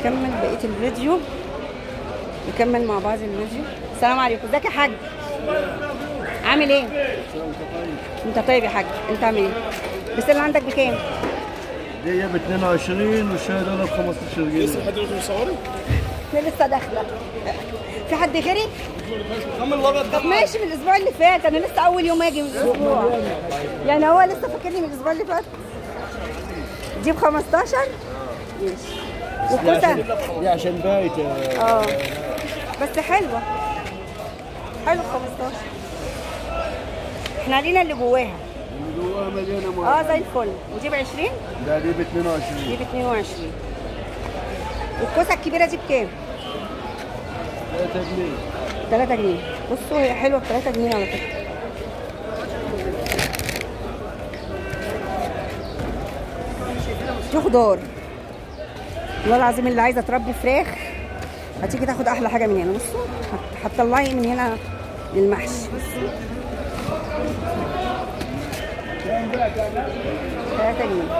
نكمل بقيه الفيديو نكمل مع بعض الفيديو السلام عليكم ازيك يا حاج عامل ايه انت طيب يا حاج انت عامل ايه البسله عندك بكام دي ب 22 والشاي ده ب 15 جنيه لحد دلوقتي مصوري؟ انا لسه داخله في حد غيري كمل الابيض طب ماشي من الاسبوع اللي فات انا لسه اول يوم اجي من الاسبوع يعني هو لسه فاكرني من الاسبوع اللي فات دي ب 15 ماشي والكوسه دي عشان بايت اه بس حلوه حلو 15 احنا علينا اللي جواها اللي جواها مليانه ميه اه زي الفل ودي ب 20 ده دي ب 22 دي ب 22 والكوسه الكبيره دي بكام 3 جنيه 3 جنيه بصوا هي حلوه ب 3 جنيه على فكره في خضار والله العظيم اللي عايزه تربي فراخ هتيجي تاخد احلى حاجه من هنا بصوا هت- هتطلعي من هنا للمحشي بصوا 3 جنيه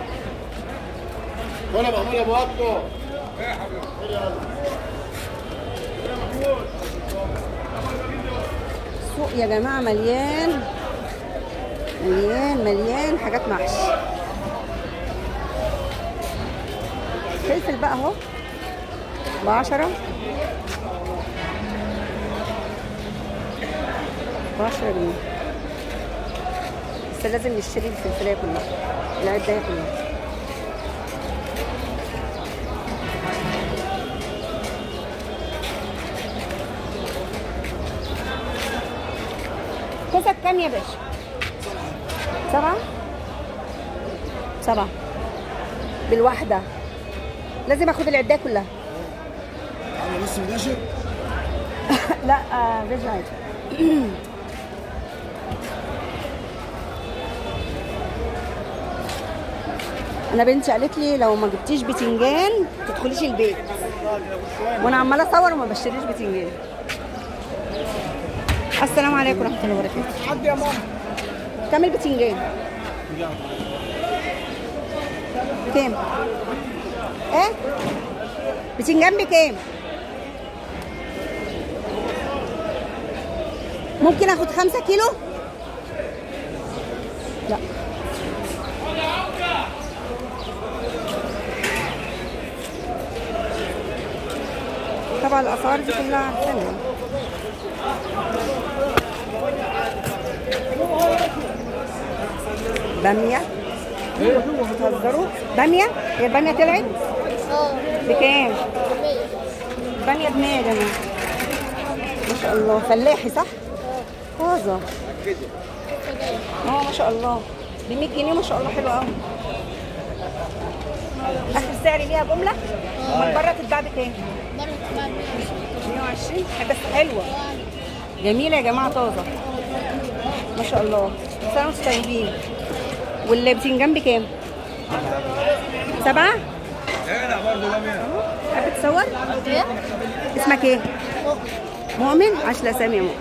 ولا محمود ابو عبده السوق يا جماعة مليان مليان مليان حاجات محشي فلفل بقى اهو بعشرة بعشرة جنيه بس لازم نشتري الفلفلاية كلها العداية كلها كوسة بكام يا باشا؟ سبعة؟ سبعة بالواحدة لازم اخد العداية كلها انا لسه مباشر لا آه فيج عادي انا بنتي قالت لي لو ما جبتيش بتنجان تدخليش البيت وانا عماله اصور وما بشتريش بتنجان السلام عليكم ورحمه الله وبركاته حد يا ماما كام البتنجان كام ايه بتنجان بكام ممكن اخد خمسة كيلو لا طبعا الاسعار دي كلها عارفينها بامية بتهزروا بامية هي البامية طلعت اه بكام؟ مية بامية ب 100 يا جماعة ما شاء الله فلاحي صح؟ طازة اه ما شاء الله ب 100 جنيه ما شاء الله حلو قوي اخر سعر ليها جملة امال بره تتباع بكام؟ مرة تبقى مية 120 بس حلوة جميلة يا جماعة طازة ما شاء الله سنة وانتم طيبين واللي بتنجان بكام؟ سبعة؟ تحب تصور؟ ايه؟ اسمك ايه؟ مؤمن؟ عاش الاسامي يا مؤمن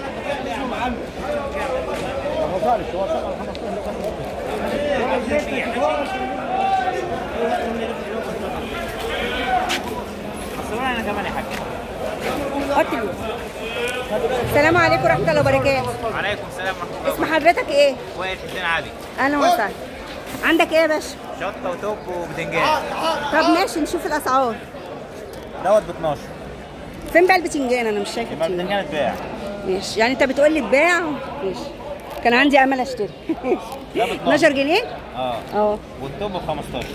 قتلوا السلام عليكم ورحمة الله وبركاته وعليكم السلام ورحمه الله اسم حضرتك ايه؟ وائل حسين علي أهلا وسهلا عندك ايه يا باشا؟ شطه وتوب وبدنجان طب ماشي نشوف الأسعار دوت ب 12 فين بقى البتنجان أنا مش شايفة يبقى بتنجان البدنجان اتباع ماشي يعني أنت بتقول لي اتباع ماشي كان عندي أمل أشتري لا، ب 12 جنيه؟ اه اه والتوب ب 15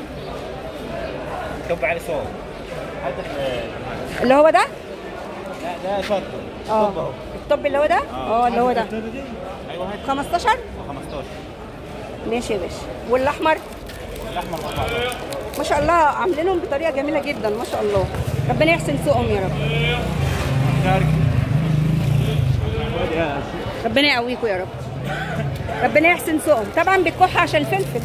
توب عليه صوت هذا ال- اللي هو ده؟ لا ده شطه اه توب اهو الطب اللي هو ده؟ اه اللي هو ده ايوه هات 15 15 ماشي يا باشا والاحمر الاحمر 14 ما شاء الله عاملينهم بطريقه جميله جدا ما شاء الله ربنا يحسن سوقهم يا رب ربنا يقويكم يا رب ربنا يحسن سوقهم طبعا بتكح عشان الفلفل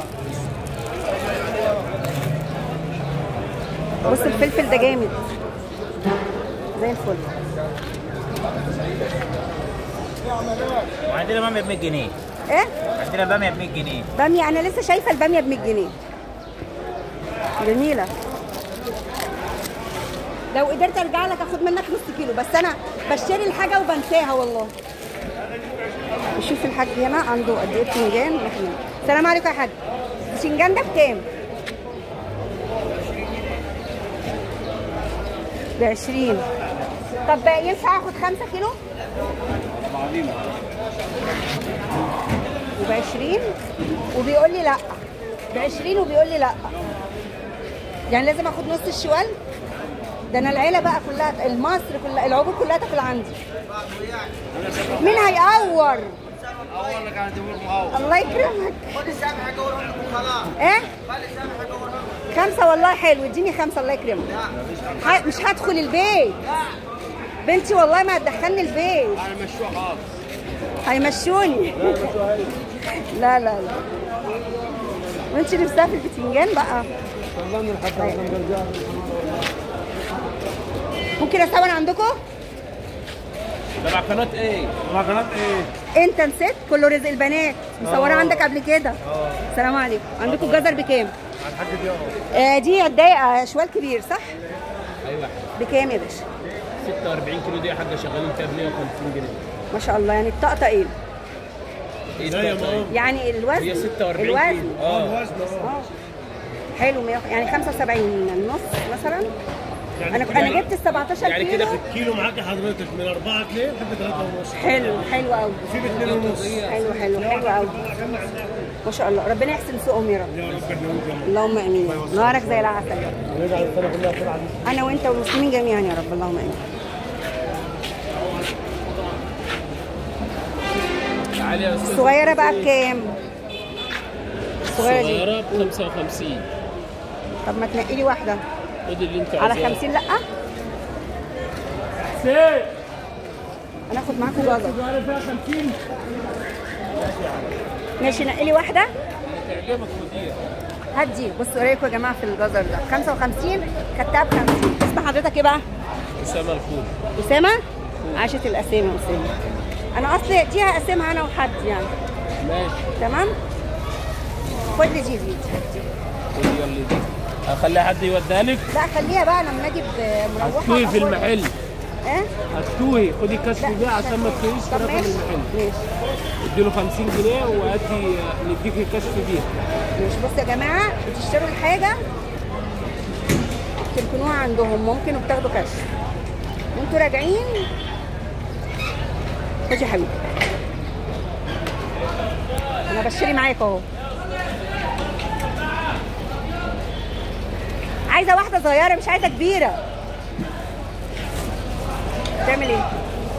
بص الفلفل ده جامد زي الفل وعندنا باميه ب 100 جنيه ايه عندنا باميه ب 100 جنيه باميه انا لسه شايفه الباميه ب 100 جنيه جميله لو قدرت ارجع لك اخد منك نص كيلو بس انا بشتري الحاجه وبنساها والله نشوف الحاج هنا عنده قد ايه بتنجان محمود السلام عليكم يا حاج البتنجان ده بكام؟ ب 20 طب ينفع اخد 5 كيلو؟ وب 20 وبيقول لي لا ب 20 وبيقول لي لا يعني لازم اخد نص الشوال ده انا العيله بقى كلها المصر كلها العجول كلها تاكل عندي مين هيقور اول لك انا تقول مقاوم الله يكرمك خد السامح اقول لكم خلاص ايه خلي السامح اقول لكم خمسة والله حلو اديني خمسة الله يكرمك ح- مش هدخل البيت بنتي والله ما هتدخلني البيت انا مشروع خالص هيمشوني لا لا لا وانت نفسها في البتنجان بقى ممكن اصور عندكم تبع قناه ايه؟ تبع قناه ايه؟ انت نسيت كله رزق البنات مصوره عندك قبل كده السلام عليكم عندكم الجزر بكام على الحاج دياب آه دي هتضايق شوال كبير صح ايوه بكام يا باشا 46 كيلو دي يا حاجه شغالين فيها ب 150 جنيه ما شاء الله يعني الطقطقه ايه ايه لا يا الطاقة ماما. دي؟ يعني الوزن هي 46 الوزن كيلو اه الوزن اه اه حلو مية- يعني 75 النص مثلا انا انا جبت ال 17 يعني كيلو كده في كيلو معاك حضرتك من 4 كيلو لحد 3 ونص حلو حلو قوي في ب 2 ونص حلو حلو حلو قوي ما شاء الله ربنا يحسن سوقهم يا رب يا رب احنا وانت اللهم امين نهارك زي العسل ونجعل السنه كلها سرعه دي انا وانت والمسلمين جميعا يا رب اللهم امين تعالي يا استاذ الصغيره بقى بكام الصغيره دي صغيره ب 55 طب ما تنقي لي واحده خد اللي انت على عايزاه 50 لا انا اخد معاكم جزر فيها 50 ماشي نقي لي واحده تعجبك خديها هات دي بصوا ايه رايكم يا جماعه في الجزر ده 55 خدتها ب 50 اسم حضرتك ايه بقى اسامه الفول اسامه عاشت الاسامي يا اسامه انا اصلي دي هقسمها انا وحد يعني ماشي تمام خد لي دي دي خد يلا دي اخلي حد يوديها لك لا خليها بقى لما اجي بمروحه هتوهي في أخدها. المحل ايه هتوهي خدي كشف لا بيها عشان ما تتوهيش في طب رقم ماشي المحل ماشي اديله 50 جنيه وهاتي نديكي كشف بيها ماشي بصوا يا جماعه بتشتروا الحاجه تركنوها عندهم ممكن وبتاخدوا كاش وانتوا راجعين خد يا حبيبي انا بشتري معاك اهو عايزه واحده صغيره مش عايزه كبيره تعمل ايه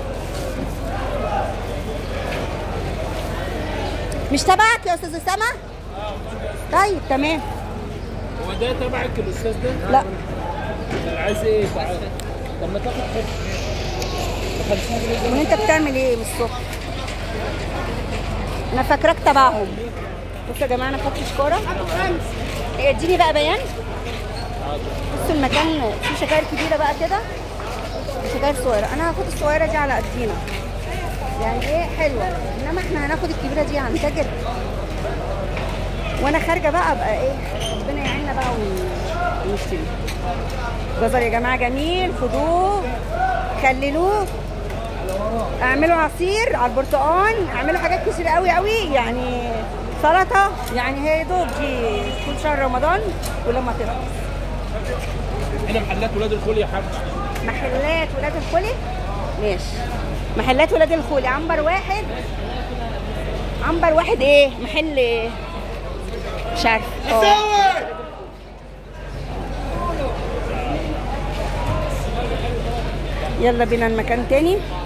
مش تبعك يا استاذ اسامه طيب تمام هو ده تبعك الاستاذ ده؟ لا طب عايز ايه تعالى طب ما تاخد حته ب 50 جنيه وانت بتعمل ايه من الصبح انا فاكراك تبعهم بصوا يا جماعه انا خدت شكاره إيه، اديني بقى بيان بصوا المكان فيه شكاير كبيره بقى كده وشكاير صغيره انا هاخد الصغيره دي على قدينا يعني ايه حلوه انما احنا هناخد الكبيره دي هنتاجر وانا خارجه بقى ابقى ايه ربنا يعيننا بقى ون- ونشتري جزر يا جماعه جميل خدوه خللوه اعملوا عصير على البرتقال اعملوا حاجات كتير قوي قوي يعني سلطه يعني هي دوب دي كل شهر رمضان ولما تخلص هنا محلات ولاد الفول يا حاج محلات ولاد الخولي ماشي محلات ولاد الخولي عنبر واحد عنبر واحد ايه محل إيه؟ مش عارف اه يلا بينا المكان تاني